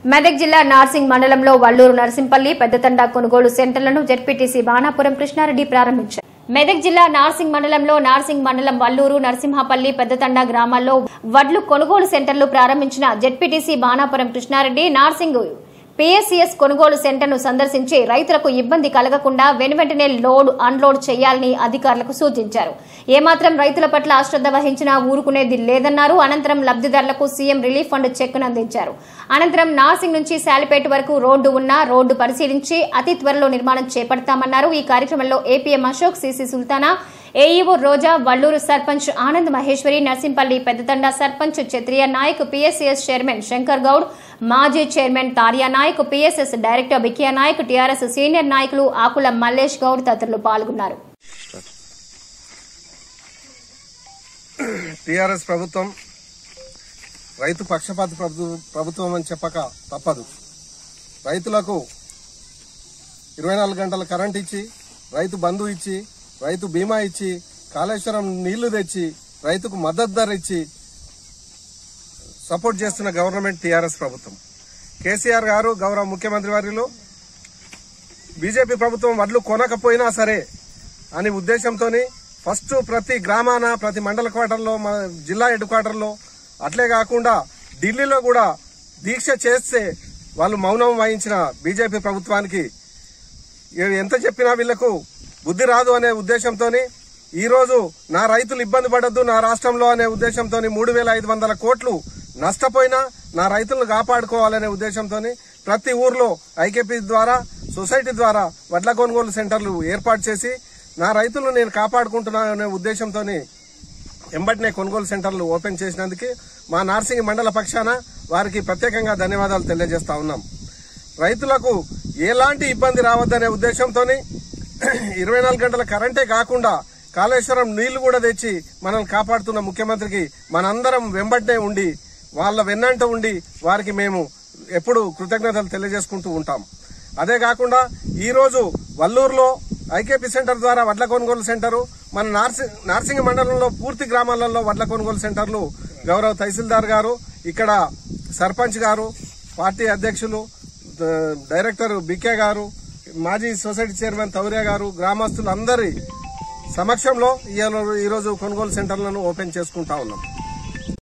మెదక్ జిల్లా నార్సింగ్ మండలంలో వల్లూరు నరసింపల్లి పెద్దతండా కొనుగోలు సెంటర్లను జెడ్పీటీసీ బాణాపురం కృష్ణారెడ్డి ప్రారంభించారు మెదక్ జిల్లా నార్సింగ్ మండలంలో నార్సింగ్ మండలం వల్లూరు నరసింహపల్లి పెద్దతండా గ్రామాల్లో వడ్లు కొనుగోలు సెంటర్లు ప్రారంభించిన జెడ్పీటీసీ బాణాపురం కృష్ణారెడ్డి నార్సింగ్ పీఎస్సీఎస్ కొనుగోలు సెంటర్ను సందర్శించి రైతులకు ఇబ్బంది కలగకుండా వెనువెంటనే లోడ్ అన్లోడ్ చేయాలని అధికారులకు సూచించారు ఏమాత్రం రైతుల పట్ల అశ్రద్ధ వహించినా ఊరుకునేది లేదన్నారు అనంతరం లబ్దిదారులకు సీఎం రిలీఫ్ ఫండ్ చెక్కును అందించారు అనంతరం నార్సింగ్ నుంచి శాలిపేట వరకు రోడ్డు ఉన్న రోడ్డు పరిశీలించి అతి త్వరలో నిర్మాణం చేపడతామన్నారు ఈ కార్యక్రమంలో APM Ashok CC Sultana AEO Roja Valluru sarpanch Anand Maheshwari Narsimpalli Peddathanda sarpanch Kshatriya Nayak PSCS chairman Shankar Goud మాజీ chairman Tariya Nayak PSS director Bikiya Nayak TRS senior నాయకులు ఆకుల మల్లేష్ గౌడ్ తదితరులు పాల్గొన్నారు టీఆర్ఎస్ ప్రభుత్వం రైతు పక్షపాత ప్రభు- ప్రభుత్వం అని చెప్పక తప్పదు రైతులకు ఇరవై నాలుగు గంటల కరెంట్ ఇచ్చి రైతు బంధు ఇచ్చి రైతు బీమా ఇచ్చి కాళేశ్వరం నీళ్లు తెచ్చి రైతుకు మద్దతు ధర ఇచ్చి సపోర్ట్ చేస్తున్న గవర్నమెంట్ టీఆర్ఎస్ ప్రభుత్వం కేసీఆర్ గారు గౌరవ ముఖ్యమంత్రి వర్యులు బీజేపీ ప్రభుత్వం వడ్లు కొనకపోయినా సరే అని ఉద్దేశంతో ఫస్ట్ ప్రతి గ్రామాన ప్రతి మండల క్వార్టర్లో మన జిల్లా హెడ్ క్వార్టర్లో అట్లే కాకుండా ఢిల్లీలో కూడా దీక్ష చేస్తే వాళ్ళు మౌనం వహించిన బీజేపీ ప్రభుత్వానికి ఏ- ఎంత చెప్పినా వీళ్లకు బుద్ధి రాదు అనే ఉద్దేశంతో ఈ రోజు నా రైతులు ఇబ్బంది పడద్దు నా రాష్ట్రంలో అనే ఉద్దేశంతో మూడు వేల ఐదు వందల కోట్లు నష్టపోయినా నా రైతులను కాపాడుకోవాలనే ఉద్దేశంతో ప్రతి ఊర్లో ఐకేపీ ద్వారా సొసైటీ ద్వారా వడ్ల కొనుగోలు సెంటర్లు ఏర్పాటు చేసి నా రైతులను నేను కాపాడుకుంటున్నా అనే ఉద్దేశంతో ఎంబటినే కొనుగోలు సెంటర్లు ఓపెన్ చేసినందుకు మా నార్సింగ్ మండల పక్షాన వారికి ప్రత్యేకంగా ధన్యవాదాలు తెలియజేస్తా ఉన్నాం రైతులకు ఎలాంటి ఇబ్బంది రావద్దనే ఉద్దేశంతో ఇరవై నాలుగు గంటల కరెంటే కాకుండా కాళేశ్వరం నీళ్లు కూడా తెచ్చి మనల్ని కాపాడుతున్న ముఖ్యమంత్రికి మనందరం వెంబట్నే ఉండి వాళ్ళ వెన్నంట ఉండి వారికి మేము ఎప్పుడు కృతజ్ఞతలు తెలియజేసుకుంటూ ఉంటాం అదే కాకుండా ఈ రోజు వల్లూరులో ఐకేపీ సెంటర్ ద్వారా వడ్ల కొనుగోలు సెంటరు మన నార్సింగ్ నార్సింగ్ మండలంలో పూర్తి గ్రామాలలో వడ్ల కొనుగోలు సెంటర్లు గౌరవ తహసీల్దార్ గారు ఇక్కడ సర్పంచ్ గారు పార్టీ అధ్యక్షులు ద- డైరెక్టర్ బికే గారు మాజీ సొసైటీ చైర్మన్ తౌర్య గారు గ్రామస్తులందరి సమక్షంలో ఇవాళ- ఈరోజు కొనుగోలు సెంటర్లను ఓపెన్ చేసుకుంటా ఉన్నాం